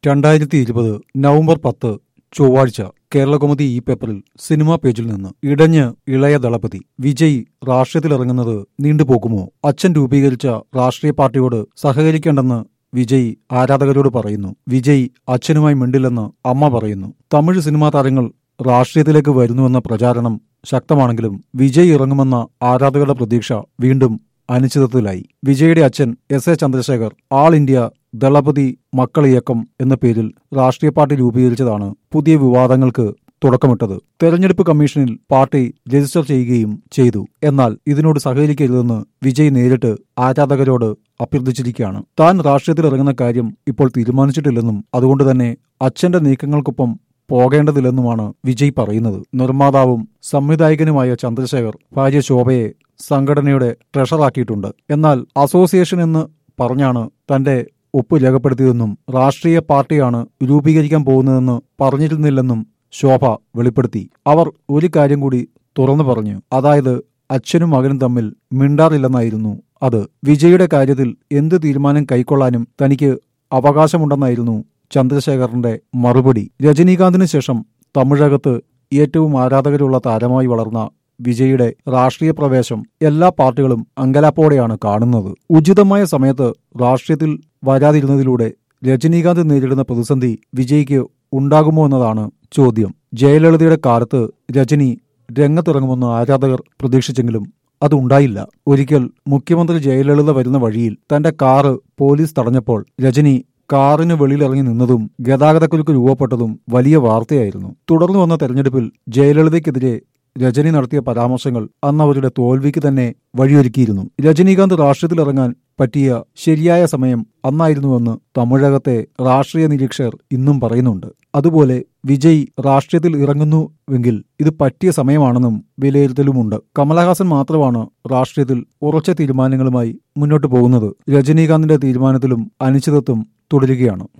രണ്ടായിരത്തി ഇരുപത് നവംബർ പത്ത് ചൊവ്വാഴ്ച കേരളകൗമുദി ഈ പേപ്പറിൽ സിനിമാ പേജിൽ നിന്ന് ഇടഞ്ഞ് ഇളയ ദളപതി വിജയ് രാഷ്ട്രീയത്തിലിറങ്ങുന്നത് നീണ്ടുപോകുമോ അച്ഛൻ രൂപീകരിച്ച രാഷ്ട്രീയ പാർട്ടിയോട് സഹകരിക്കേണ്ടെന്ന് വിജയ് ആരാധകരോട് പറയുന്നു വിജയ് അച്ഛനുമായി മിണ്ടില്ലെന്ന് അമ്മ പറയുന്നു തമിഴ് സിനിമാ താരങ്ങൾ രാഷ്ട്രീയത്തിലേക്ക് വരുന്നുവെന്ന പ്രചാരണം ശക്തമാണെങ്കിലും വിജയ് ഇറങ്ങുമെന്ന ആരാധകരുടെ പ്രതീക്ഷ വീണ്ടും അനിശ്ചിതത്വത്തിലായി വിജയുടെ അച്ഛൻ S A Chandrasekhar All India Thalapathy Makkal Iyakkam എന്ന പേരിൽ രാഷ്ട്രീയ പാർട്ടി രൂപീകരിച്ചതാണ് പുതിയ വിവാദങ്ങൾക്ക് തുടക്കമിട്ടത് തെരഞ്ഞെടുപ്പ് കമ്മീഷനിൽ പാർട്ടി രജിസ്റ്റർ ചെയ്യുകയും ചെയ്തു എന്നാൽ ഇതിനോട് സഹകരിക്കരുതെന്ന് വിജയ് നേരിട്ട് ആരാധകരോട് അഭ്യർത്ഥിച്ചിരിക്കുകയാണ് താൻ രാഷ്ട്രീയത്തിൽ ഇറങ്ങുന്ന കാര്യം ഇപ്പോൾ തീരുമാനിച്ചിട്ടില്ലെന്നും അതുകൊണ്ട് തന്നെ അച്ഛന്റെ നീക്കങ്ങൾക്കൊപ്പം പോകേണ്ടതില്ലെന്നുമാണ് വിജയ് പറയുന്നത് നിർമ്മാതാവും സംവിധായകനുമായ ചന്ദ്രശേഖർ ഭാര്യ ശോഭയെ സംഘടനയുടെ ട്രഷറാക്കിയിട്ടുണ്ട് എന്നാൽ അസോസിയേഷൻ എന്ന് പറഞ്ഞാണ് തന്റെ ഒപ്പ് രേഖപ്പെടുത്തിയതെന്നും രാഷ്ട്രീയ പാർട്ടിയാണ് രൂപീകരിക്കാൻ പോകുന്നതെന്ന് പറഞ്ഞിരുന്നില്ലെന്നും ശോഭ വെളിപ്പെടുത്തി അവർ ഒരു കാര്യം കൂടി തുറന്നു പറഞ്ഞു അതായത് അച്ഛനും മകനും തമ്മിൽ മിണ്ടാറില്ലെന്നായിരുന്നു അത് വിജയുടെ കാര്യത്തിൽ എന്ത് തീരുമാനം കൈക്കൊള്ളാനും തനിക്ക് അവകാശമുണ്ടെന്നായിരുന്നു ചന്ദ്രശേഖറിന്റെ മറുപടി രജനീകാന്തിനു ശേഷം തമിഴകത്ത് ഏറ്റവും ആരാധകരുള്ള താരമായി വളർന്ന വിജയുടെ രാഷ്ട്രീയ പ്രവേശം എല്ലാ പാർട്ടികളും അങ്കലാപ്പോടെയാണ് കാണുന്നത് ഉചിതമായ സമയത്ത് രാഷ്ട്രീയത്തിൽ വരാതിരുന്നതിലൂടെ രജനീകാന്ത് നേരിടുന്ന പ്രതിസന്ധി വിജയ്ക്ക് ഉണ്ടാകുമോ എന്നതാണ് ചോദ്യം ജയലളിതയുടെ കാലത്ത് രജനി രംഗത്തിറങ്ങുമെന്ന് ആരാധകർ പ്രതീക്ഷിച്ചെങ്കിലും അതുണ്ടായില്ല ഒരിക്കൽ മുഖ്യമന്ത്രി ജയലളിത വരുന്ന വഴിയിൽ തന്റെ കാറ് പോലീസ് തടഞ്ഞപ്പോൾ രജനി കാറിന് വെളിയിലിറങ്ങി നിന്നതും ഗതാഗതക്കുരുക്ക് രൂപപ്പെട്ടതും വലിയ വാർത്തയായിരുന്നു തുടർന്നു വന്ന തെരഞ്ഞെടുപ്പിൽ ജയലളിതയ്ക്കെതിരെ രജനി നടത്തിയ പരാമർശങ്ങൾ അന്ന് അവരുടെ തോൽവിക്ക് തന്നെ വഴിയൊരുക്കിയിരുന്നു രജനീകാന്ത് രാഷ്ട്രീയത്തിലിറങ്ങാൻ പറ്റിയ ശരിയായ സമയം അന്നായിരുന്നുവെന്ന് തമിഴകത്തെ രാഷ്ട്രീയ നിരീക്ഷകർ ഇന്നും പറയുന്നുണ്ട് അതുപോലെ വിജയ് രാഷ്ട്രീയത്തിൽ ഇറങ്ങുന്നുവെങ്കിൽ ഇത് പറ്റിയ സമയമാണെന്നും വിലയിരുത്തലുമുണ്ട് കമലഹാസൻ മാത്രമാണ് രാഷ്ട്രീയത്തിൽ ഉറച്ച തീരുമാനങ്ങളുമായി മുന്നോട്ടു പോകുന്നത് രജനീകാന്തിന്റെ തീരുമാനത്തിലും അനിശ്ചിതത്വം തുടരുകയാണ്